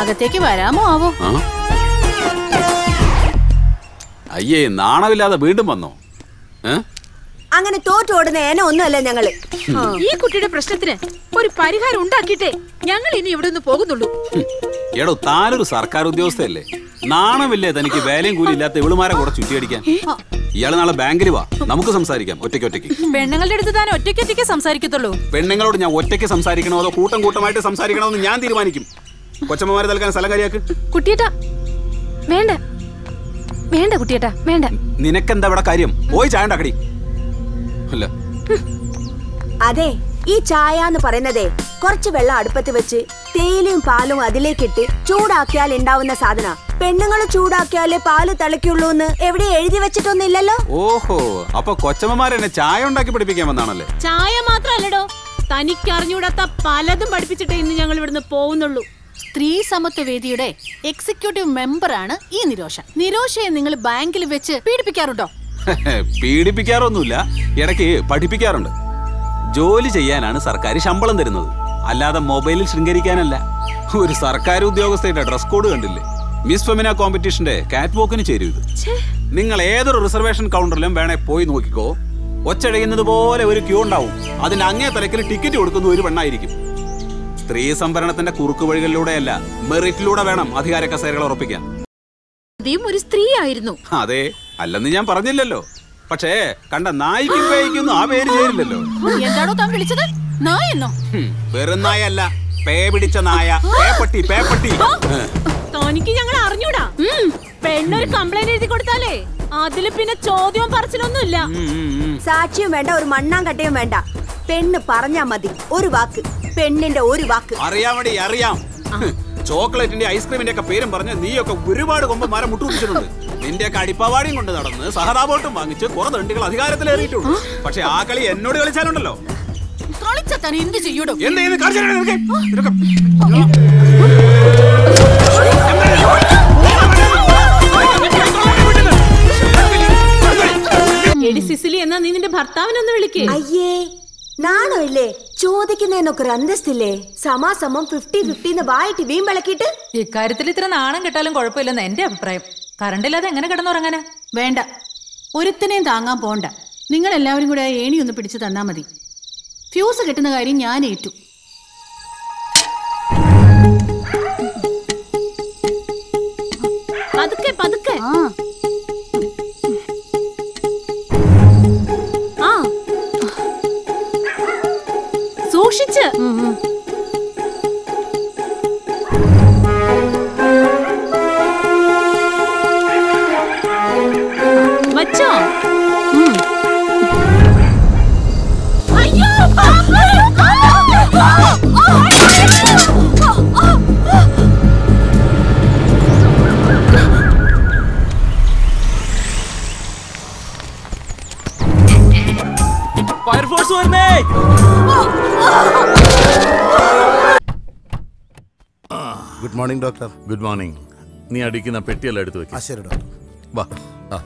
അകത്തേക്ക് വരാമോ ആവോ ആ? അയ്യേ നാണമില്ലാതെ വീണ്ടും വന്നോ ഏ? അങ്ങനെ തോറ്റോടുന്ന ഏന ഒന്നുമല്ല ഞങ്ങള് ആ. ഈ കുട്ടിയുടെ പ്രശ്നത്തിന് ഒരു പരിഹാരം ഉണ്ടാക്കിയിട്ടേ ഞങ്ങൾ ഇനി ഇവിടെ നിന്ന് പോകുന്നുള്ളൂ ഹും. എടോ താനൊരു സർക്കാർ ഉദ്യോഗസ്ഥയല്ലേ നാണമില്ലേ തനിക്ക് വേലയും കൂലി ഇല്ലാത്ത ഇവളുമാരെ കൂടെ ചുറ്റിയടിക്കാൻ ഇയാള് നാളെ ബാങ്കിൽ വാ നമുക്ക് സംസാരിക്കാം ഒറ്റയ്ക്ക് ഒറ്റയ്ക്ക് പെണ്ണുങ്ങളുടെ അടുത്ത് താൻ ഒറ്റയ്ക്ക് ഒറ്റയ്ക്ക് സംസാരിക്കത്തുള്ളൂ പെണ്ണുങ്ങളോട് ഞാൻ ഒറ്റയ്ക്ക് സംസാരിക്കണോ അതോ കൂട്ടം കൂട്ടമായിട്ട് സംസാരിക്കണോ എന്ന് ഞാൻ തീരുമാനിക്കും കൊച്ചമ്മമാരെ തൽക്കാൻ സ്ഥലം കാര്യാക്ക് കുട്ടിയേട്ടാ വേണ്ട വേണ്ട കുട്ടിയേട്ടാ വേണ്ട നിനക്കെന്താ ഇവിടെ കാര്യം പോയി ചായ ഉണ്ടാക്കടി അല്ല അതെ ഈ ചായ എന്ന് പറയുന്നതേ കുറച്ച് വെള്ളം അടുപ്പത്ത് വെച്ച് തേയിലയും പാലും അതിലേക്കിട്ട് ചൂടാക്കിയാൽ ഉണ്ടാവുന്ന സാധന പെണ്ണുങ്ങൾ ചൂടാക്കിയാലേ പാല് തിളയ്ക്കുള്ളൂ എന്ന് എവിടെ എഴുതി വെച്ചിട്ടൊന്നുമില്ലല്ലോ ഓഹോ അപ്പൊ കൊച്ചമ്മമാരെന്നെ ചായ ഉണ്ടാക്കി പഠിപ്പിക്കാൻ വന്നാണല്ലേ ചായ മാത്രല്ലടോ തനിക്ക് അറിഞ്ഞൂടാത്ത പലതും പഠിപ്പിച്ചിട്ടേ ഇന്ന് ഞങ്ങൾ ഇവിടുന്ന് പോകുന്നുള്ളൂ സ്ത്രീ സമത്വ വേദിയുടെ എക്സിക്യൂട്ടീവ് മെമ്പറാണ് ഈ നിരോഷ നിരോഷയെ നിങ്ങൾ ബാങ്കിൽ വെച്ച് പീഡിപ്പിക്കാറുണ്ടോ പീഡിപ്പിക്കാറൊന്നുമില്ല ഇടയ്ക്ക് പഠിപ്പിക്കാറുണ്ട് ജോലി ചെയ്യാനാണ് സർക്കാർ ശമ്പളം തരുന്നത് അല്ലാതെ മൊബൈലിൽ ശൃംഗരിക്കാനല്ല ഒരു സർക്കാർ ഉദ്യോഗസ്ഥയുടെ ഡ്രസ് കോഡ് കണ്ടില്ലേ മിസ് ഫെമിന കോമ്പറ്റീഷന്റെ കാറ്റ് വോക്കിന് ചേരും ഇത് നിങ്ങൾ ഏതൊരു റിസർവേഷൻ കൗണ്ടറിലും വേണേ പോയി നോക്കിക്കോ ഒച്ചഴയുന്നത് പോലെ ഒരു ക്യൂ ഉണ്ടാവും അതിന്റെ അങ്ങേ തലക്കിൽ ടിക്കറ്റ് കൊടുക്കുന്ന ഒരു പെണ്ണായിരിക്കും സ്ത്രീ സംവരണത്തിന്റെ കുറുക്കു വഴികളിലൂടെയല്ല മെറിറ്റിലൂടെ വേണം അധികാര കസേരകൾ ഉറപ്പിക്കാൻ ആദ്യം ഒരു സ്ത്രീ ആയിരുന്നു അതെ അല്ലെന്ന് ഞാൻ പറഞ്ഞില്ലല്ലോ പക്ഷേ കണ്ട നായിക്കും പേയ്ക്കൊന്നും ആ പേര് ചേരില്ലല്ലോ എന്താണോ താൻ വിളിച്ചത് നായെന്നോ ഹും, വെറും നായല്ല പേ പിടിച്ച നായ പേപ്പട്ടി പേപ്പട്ടി ഏ, തനിക്ക് ഞങ്ങൾ അറിഞ്ഞൂടാ ഉം, പെണ്ണൊരു കംപ്ലൈന്റ് എഴുതി കൊടുത്താലേ അതില് പിന്നെ ചോദ്യവും പറച്ചിലൊന്നുമില്ല ഉം, ഉം, ഉം. സാക്ഷിയും വേണ്ട ഒരു മണ്ണാങ്കട്ടയും വേണ്ട പെണ്ണ് പറഞ്ഞാ മതി ഒരു വാക്ക് പെണ്ണിന്റെ ഒരു വാക്ക് അറിയാമടി അറിയാം ഹ്, ചോക്ലേറ്റിന്റെ ഐസ്ക്രീമിന്റെ ഒക്കെ പേരും പറഞ്ഞ് നീയൊക്കെ ഒരുപാട് കൊമ്പ് മരം മുട്ടുപിടിച്ചിട്ടുണ്ട് നിന്റെയൊക്കെ അടിപ്പവാടിയും കൊണ്ട് നടന്ന് സഹതാപോട്ടും വാങ്ങിച്ച് കുറെ തണ്ടികൾ അധികാരത്തിലേറിയിട്ടുണ്ട് പക്ഷെ ആ കളി എന്നോട് കളിച്ചാലുണ്ടല്ലോ കളിച്ച താൻ എന്ത് ചെയ്യൂടോ എന്ത് ചെയ്യുന്നു കാണിച്ചു തരാം നിനക്ക്. ഇതൊക്കെ എടി സിസിലി എന്നാ നീ നിന്റെ ഭർത്താവിനൊന്ന് വിളിക്കേ അയ്യേ നാണോ ഇല്ലേ ചോദിക്കുന്നതിനൊക്കെ ഒരു അന്തസ്തില്ലേ സമാസമം ഫിഫ്റ്റി ഫിഫ്റ്റി എന്ന് വായിട്ട് വീമ്പിളക്കിയിട്ട് ഇക്കാര്യത്തിൽ ഇത്ര നാണം കെട്ടാലും കുഴപ്പമില്ലെന്ന് എന്റെ അഭിപ്രായം കറണ്ടില്ലാതെ എങ്ങനെ കിടന്നുറങ്ങാനാ വേണ്ട ഒരുത്തനെയും താങ്ങാൻ പോണ്ട നിങ്ങൾ എല്ലാവരും കൂടെ ആ ഏണി ഒന്ന് പിടിച്ചു തന്നാ മതി ഫ്യൂസ് കിട്ടുന്ന കാര്യം ഞാൻ ഏറ്റു പതുക്കെ പതുക്കെ ആ ആ സൂക്ഷിച്ച് വച്ചോ ഫയർഫോഴ്സ് വരുന്നേ good morning doctor good morning നീ അടിക്കുന്ന പെട്ടിയെല്ലാം എടുത്തു ആ വെക്കാം ശരി ഡോക്ടർ വാ ആ.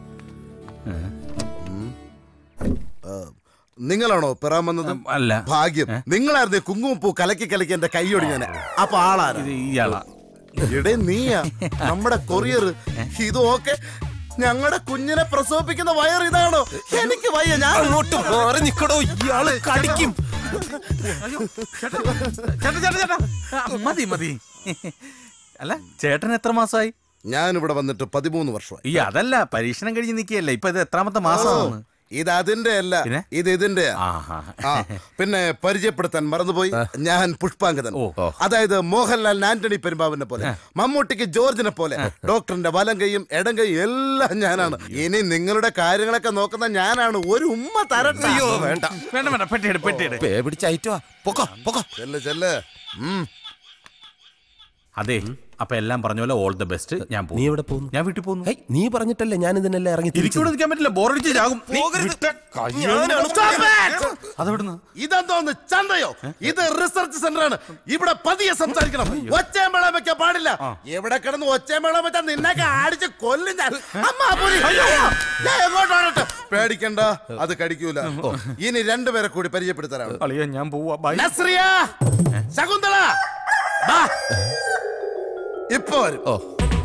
നിങ്ങളാണോ പെറാൻ വന്നത് അല്ല ഭാഗ്യം നിങ്ങളായിരുന്നു ഈ കുങ്കുമപ്പൂ കലക്കി കലക്കി എന്റെ കൈ ഒടിഞ്ഞാനെ അപ്പൊ ആളാരാ ഇത് ഇയാളാ ഇടേ നീയാ നമ്മുടെ കൊറിയർ ഇത് ഓക്കെ ഞങ്ങളുടെ കുഞ്ഞിനെ പ്രസവിപ്പിക്കുന്ന വയർ ഇതാണോ എനിക്ക് വയ്യ ഞാൻ അങ്ങോട്ട് മാറി നിക്കടോ ഇയാള് കടിക്കും ചേട്ടാ ചേട്ടാ ചേട്ടാ ആ, മതി മതി അല്ല ചേട്ടൻ എത്ര മാസമായി ഞാൻ ഇവിടെ വന്നിട്ട് പതിമൂന്ന് വർഷമായി ഈ അതല്ല പരീക്ഷണം കഴിഞ്ഞ് നിൽക്കുകയല്ല ഇപ്പൊ ഇത് എത്രാമത്തെ മാസമാണ് ഇത് അതിന്റെ അല്ല പിന്നെ? ഇത് ഇതിന്റെ ആഹാ. പിന്നെ പരിചയപ്പെടുത്താൻ മറന്നുപോയി ഞാൻ പുഷ്പാങ്കതൻ ഓ, ഓ. അതായത് മോഹൻലാൽ ആന്റണി പെരുമ്പാവിനെ പോലെ മമ്മൂട്ടിക്ക് ജോർജിനെ പോലെ ഡോക്ടറിന്റെ വലം കൈയും ഇടം കൈയും എല്ലാം ഞാനാണ് ഇനി നിങ്ങളുടെ കാര്യങ്ങളൊക്കെ നോക്കുന്ന ഞാനാണ് ഒരു ഉമ്മ തരട്ടെ വേണ്ട വേണ്ട വേണ്ട പെട്ടിയെട് പെട്ടിയെട് പേ പിടിച്ചയറ്റോ പൊക്കോ പൊക്കോ ചെല്ല് ചെല്ല് ഉം. അതെ അപ്പൊ എല്ലാം പറഞ്ഞ പോലെ ഓൾ ദ ബെസ്റ്റ് ഞാൻ പോകുന്നു. നീ എവിടെ പോകുന്നു? ഞാൻ വീട്ടിൽ പോകുന്നു ഹേയ്, നീ പറഞ്ഞിട്ടല്ലേ ഞാൻ ഇതിനെല്ലാം ഇറങ്ങി തിരിച്ചത്? എനിക്കൂടെ നിൽക്കാൻ പറ്റില്ല ബോറടിച്ച് ചാകും നീ വിട്ട കയ്യാണ്. Stop it! അതെവിടുന്ന് ഇതെന്തോന്ന് ചന്തയോ ഇത് റിസർച്ച് സെന്റർ ആണ് ഇവിടെ പതിയെ സംസാരിക്കണം ഒച്ചേമ്പേളം വെക്കാൻ പാടില്ല എവിടെ കിടന്ന് ഒച്ചേമ്പേളം വെച്ചാൽ നിന്നൊക്കെ അടിച്ച് കൊല്ലും ഞാൻ അമ്മാ പുലി. ഞാൻ എങ്ങോട്ട് ഓടട്ടെ? പേടിക്കണ്ട അത് കടിക്കൂല ഇനി രണ്ടുപേരെ കൂടി പരിചയപ്പെടുത്തരാണ് അളിയ ഞാൻ പോവാ ബൈ നസ്രിയ ശകുന്തള ബാ. ഇപ്പൊ വരും ഓ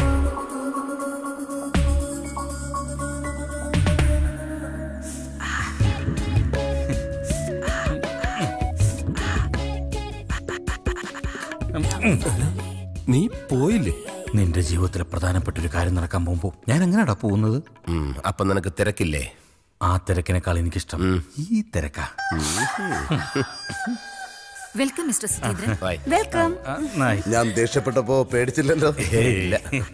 നീ പോയില്ലേ നിന്റെ ജീവിതത്തിലെ പ്രധാനപ്പെട്ട ഒരു കാര്യം നടക്കാൻ പോകുമ്പോ ഞാൻ എങ്ങനെയാടാ പോകുന്നത് ഉം, അപ്പൊ നിനക്ക് തിരക്കില്ലേ ആ തിരക്കിനേക്കാൾ എനിക്കിഷ്ടം ഈ തിരക്കാ welcome mister Sudheendran bye. Welcome ആ, നായി. ഞാൻ ദേഷ്യപ്പെട്ടപ്പോ പേടിച്ചില്ലല്ലോ ഇല്ല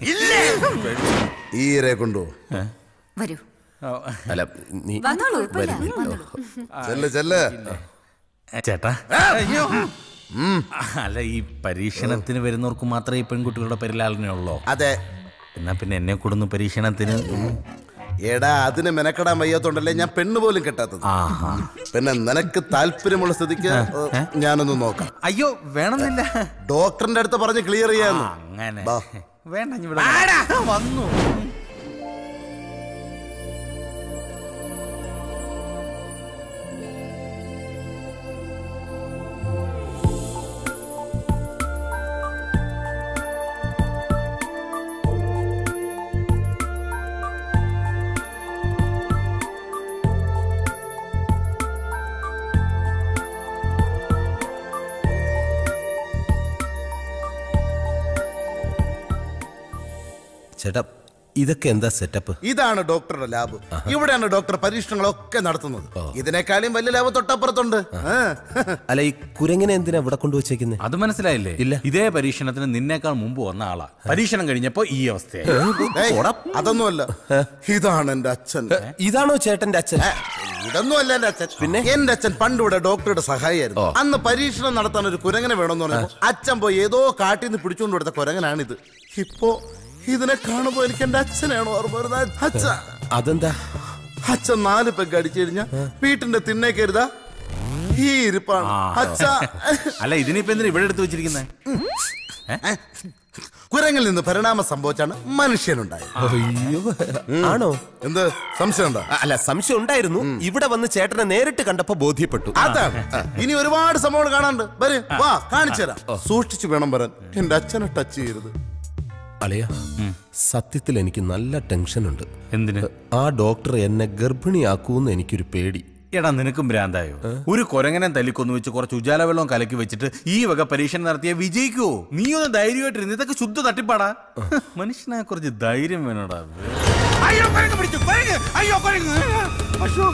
ഈ ഇരയെ കൊണ്ടുപോ വരൂ അല്ല നീ വന്നോളൂ കുഴപ്പമില്ല. വരും. വന്നോളൂ. ചെല്ല് ചെല്ല് ചേട്ടാ അയ്യോ അല്ല ഈ പരീക്ഷണത്തിന് വരുന്നവർക്ക് മാത്രമേ ഈ പെൺകുട്ടികളുടെ പരിലാളനയുള്ളൂ അതെ എന്നാ പിന്നെ എന്നെ കൊടുന്നു പരീക്ഷണത്തിന് എടാ അതിന് മെനക്കെടാൻ വയ്യാത്തോണ്ടല്ലേ ഞാൻ പെണ്ണ് പോലും കെട്ടാത്തത് ആഹാ പിന്നെ നിനക്ക് താല്പര്യമുള്ള സ്ഥിതിക്ക് ഏ, ഞാനൊന്ന് നോക്കാം അയ്യോ വേണമെന്നില്ല ഡോക്ടറിന്റെ അടുത്ത് പറഞ്ഞ് ക്ലിയർ ചെയ്യാന്ന് അങ്ങനെ ബാ. വേണ്ട ഇനി ഇവിടെ വന്നു ചേട്ടാ ഇതൊക്കെ എന്താ സെറ്റപ്പ് ഇതാണ് ഡോക്ടറുടെ ലാബ് ഇവിടെയാണ് ഡോക്ടർ പരീക്ഷണങ്ങളൊക്കെ നടത്തുന്നത് ഇതിനേക്കാളും വലിയ ലാബ് തൊട്ടപ്പുറത്തുണ്ട് ആ. അല്ല ഈ കുരങ്ങനെ എന്തിനാ ഇവിടെ കൊണ്ടുവച്ചേക്കുന്നത് അത് മനസ്സിലായില്ലേ ഇല്ല. ഇതേ പരീക്ഷണത്തിന് നിന്നേക്കാൾ മുമ്പ് വന്ന ആളാ പരീക്ഷണം കഴിഞ്ഞപ്പോ ഈ അവസ്ഥയായി ഏയ്, അതൊന്നുമല്ല ഇതാണ് എന്റെ അച്ഛൻ ഇതാണോ ചേട്ടന്റെ അച്ഛൻ ഏ, ഇതൊന്നും അല്ല എന്റെ അച്ഛൻ പിന്നെ എന്റെ അച്ഛൻ പണ്ട് ഇവിടെ ഡോക്ടറുടെ സഹായിയായിരുന്നു അന്ന് പരീക്ഷണം നടത്താൻ ഒരു കുരങ്ങനെ വേണമെന്ന് പറഞ്ഞപ്പോ അച്ഛൻ പോയി ഏതോ കാട്ടിൽ നിന്ന് പിടിച്ചുകൊണ്ട് കൊടുത്ത കുരങ്ങനാണിത് ഇപ്പോ ഇതിനെ കാണുമ്പോ എനിക്ക് എന്റെ അച്ഛനാണ് ഓർമ്മ വരുന്നത് അച്ഛ അതെന്താ അച്ഛൻ നാല് പെഗ് അടിച്ചു കഴിഞ്ഞാ വീട്ടിന്റെ തിന്നേ കരുതാ ഈ ഇരിപ്പാണ് അച്ഛ അല്ല ഇതിനിപ്പോ എന്തിനാ ഇവിടെ എടുത്ത് വെച്ചിരിക്കുന്നത് കുരങ്ങിൽ നിന്ന് പരിണാമം സംഭവിച്ചാണ് മനുഷ്യനുണ്ടായത് അയ്യോ ആണോ എന്ത് സംശയം ഉണ്ടോ അല്ല സംശയം ഉണ്ടായിരുന്നു ഇവിടെ വന്ന് ചേട്ടനെ നേരിട്ട് കണ്ടപ്പോ ബോധ്യപ്പെട്ടു അതാണ് ഇനി ഒരുപാട് സംഭവങ്ങൾ കാണാനുണ്ട് വരും വാ കാണിച്ചു തരാം സൂക്ഷിച്ചു വേണം വരാൻ എന്റെ അച്ഛനെ ടച്ച് ചെയ്യരുത് അളിയ സത്യത്തിൽ എനിക്ക് നല്ല ടെൻഷനുണ്ട് എന്തിന് ആ ഡോക്ടർ എന്നെ ഗർഭിണിയാക്കൂന്ന് എനിക്കൊരു പേടി എടാ നിനക്കും ഭ്രാന്തായോ ഒരു കൊരങ്ങനെ തല്ലിക്കൊന്നു വെച്ച് കുറച്ച് ഉജാല വെള്ളം കലക്കി വെച്ചിട്ട് ഈ വക പരീക്ഷണം നടത്തിയ വിജയിക്കുവോ നീ ഒന്ന് ധൈര്യമായിട്ടിരുന്ന് ഇതൊക്കെ ശുദ്ധ തട്ടിപ്പാടാ മനുഷ്യനെ കുറച്ച് ധൈര്യം വേണോടാ അയ്യോ കൊരങ്ങ് പിടിച്ചു കൊരങ്ങ് അയ്യോ കൊരങ്ങ് അയ്യോ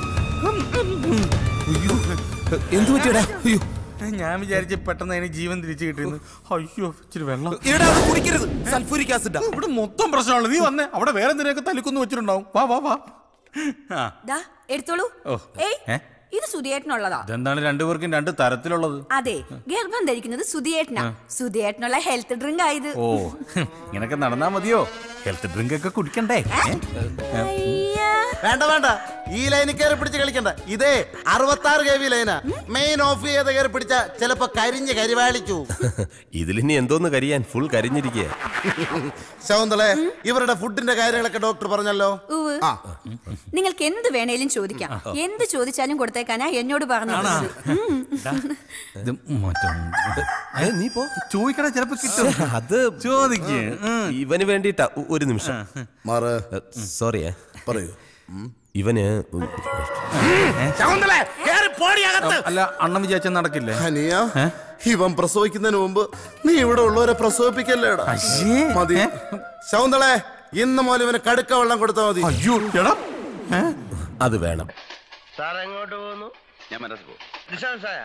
എന്തു പറ്റിയടാ അയ്യോ ഞാൻ വിചാരിച്ച പെട്ടെന്ന് അതിന് ജീവൻ തിരിച്ചു കിട്ടിയെന്ന് അയ്യോ ഇച്ചിരി വെള്ളം എടാ അത് കുടിക്കരുത് സൾഫൂരിക് ആസിഡാ ഇവിടെ മൊത്തം പ്രശ്നമാണ് നീ വന്നേ അവിടെ വേറെ എന്തിനൊക്കെ തല്ലിക്കൊന്നു വെച്ചിട്ടുണ്ടാവും വാ വാ വാ ആ ദാ എടുത്തോളൂ ഓ. ഏയ് ഏ? ഇത് സുധിയേട്ടനുള്ളതാ ഇതെന്താണ് രണ്ടുപേർക്കും രണ്ട് തരത്തിലുള്ളത് അതെ ഗർഭം ധരിക്കുന്നത് സുധിയേട്ടനാ സുധിയേട്ടനുള്ള ഹെൽത്ത് ഡ്രിങ്ക് ആയത് ഓ ഇങ്ങനൊക്കെ നടന്നാ മതിയോ ഹെൽത്ത് ഡ്രിങ്ക് ഒക്കെ കുടിക്കണ്ടേ ഏ? അയ്യാ. വേണ്ട വേണ്ട ഈ ലൈനിൽ കയറി പിടിച്ച് കളിക്കണ്ട ഇതേ അറുപത്തി ആറ് കെ വി ലൈനാ മെയിൻ ഓഫ് ചെയ്ത് കയറി പിടിച്ച ചിലപ്പോ കരിഞ്ഞ് കരിവാളിച്ചു ഇതിലിനി എന്തോന്ന് കരിയാൻ ഫുൾ കരിഞ്ഞിരിക്കുക ശകുന്തളെ ഇവരുടെ ഫുഡിന്റെ കാര്യങ്ങളൊക്കെ ഡോക്ടർ പറഞ്ഞല്ലോ ഉവ്വ്. ആ നിങ്ങൾക്ക് എന്ത് വേണേലും ചോദിക്കാം എന്ത് ചോദിച്ചാലും കൊടുത്തേക്കാനാ എന്നോട് പറഞ്ഞത് ഉം. ഇത് മറ്റേ നീ പോ ചോദിക്കണ ചിലപ്പോ കിട്ടും അത് ചോദിക്ക് ഉം. ഇവന് വേണ്ടിട്ടാ ഒരു നിമിഷം മാറ് സോറിയേ പറയൂ ഇവന് ശകുന്തളെ കേറി പോടി അകത്ത് അല്ല അണ്ണൻ വിചാരിച്ച നടക്കില്ലേ ഹനിയ ഇവൻ പ്രസവിക്കുന്നതിന് മുമ്പ് നീ ഇവിടെ ഉള്ളവരെ പ്രസവിപ്പിക്കല്ലേടാ മതി ശകുന്തളെ ഇന്ന് മുതൽ ഇവന് കടുക്ക വെള്ളം കൊടുത്താൽ മതി അയ്യോ എടാ അത് വേണം സാർ എങ്ങോട്ട് പോകുന്നു ഞാൻ മനസ്സിൽ പോകും ഡിസ്റ്റൻസായ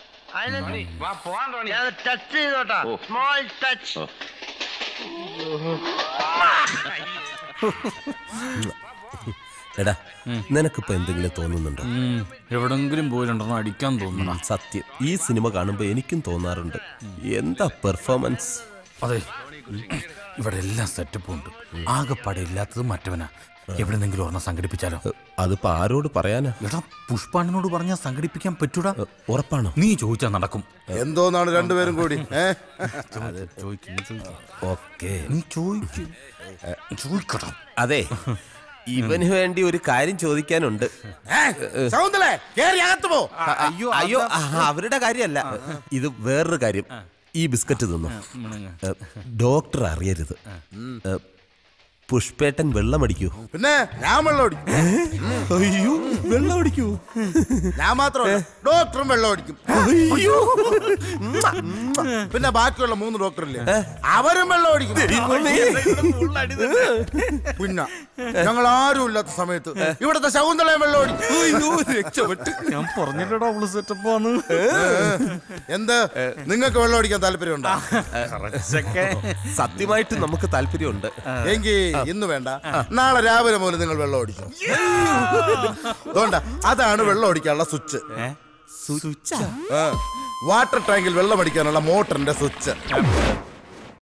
ഞാൻ ടച്ച് ചെയ്തോട്ടാ സ്മോൾ ടച്ച് എടാ നിനക്കിപ്പോ എന്തെങ്കിലും തോന്നുന്നുണ്ടോ ഉം, എവിടെങ്കിലും പോയിട്ടുണ്ടെന്ന് അടിക്കാൻ തോന്നണ സത്യം ഈ സിനിമ കാണുമ്പോ എനിക്കും തോന്നാറുണ്ട് എന്താ പെർഫോമൻസ് അതെ ഇവിടെ എല്ലാം സെറ്റപ്പും ഉണ്ട് ആകെപ്പാടെ ഇല്ലാത്തത് മറ്റവനാ എവിടെന്നെങ്കിലും ഒരെണ്ണം സംഘടിപ്പിച്ചാലോ അതിപ്പോ ആരോട് പറയാനാ എടാ പുഷ്പാണ്ണനോട് പറഞ്ഞാൽ സംഘടിപ്പിക്കാൻ പറ്റൂടാ ഉറപ്പാണോ നീ ചോദിച്ചാൽ നടക്കും എന്തോന്നാണ് രണ്ടുപേരും കൂടി ഏ ചോദിക്ക്, നീ ചോദിക്ക്. ഓക്കെ നീ ചോദിക്കും ചോദിക്കടാ അതെ ഇവന് വേണ്ടി ഒരു കാര്യം ചോദിക്കാനുണ്ട് ശകുന്തളെ കേറി അകത്ത് പോ അയ്യോ അയ്യോ ആ, അവരുടെ കാര്യമല്ല ഇത് വേറൊരു കാര്യം ഈ ബിസ്ക്കറ്റ് തിന്നു ഏ, ഡോക്ടർ അറിയരുത് ഏ, പുഷ്പേട്ടൻ വെള്ളമടിക്കൂ പിന്നെ ഞാൻ വെള്ളം അടിക്കും അയ്യോ വെള്ളം അടിക്കൂ ഞാൻ മാത്രമല്ല ഡോക്ടറും വെള്ളം അടിക്കും പിന്നെ ബാക്കിയുള്ള മൂന്ന് ഡോക്ടറില്ലേ അവരും വെള്ളം അടിക്കും പിന്നെ ഞങ്ങൾ ആരും ഇല്ലാത്ത സമയത്ത് ഇവിടുത്തെ ശകുന്തളയും വെള്ളം അടിക്കും രക്ഷപ്പെട്ട് ഞാൻ പറഞ്ഞില്ലടാ അവള് സെറ്റപ്പ് ആണ് എന്ത് നിങ്ങൾക്ക് വെള്ളം അടിക്കാൻ താല്പര്യമുണ്ടോ സത്യമായിട്ട് നമുക്ക് താല്പര്യമുണ്ട് എങ്കിൽ ഇന്ന് വേണ്ട നാളെ രാവിലെ മുതൽ നിങ്ങൾ വെള്ളം അടിക്കും അതുകൊണ്ട അതാണ് വെള്ളം അടിക്കാനുള്ള സ്വിച്ച് വാട്ടർ ടാങ്കിൽ വെള്ളം അടിക്കാനുള്ള മോട്ടറിന്റെ സ്വിച്ച്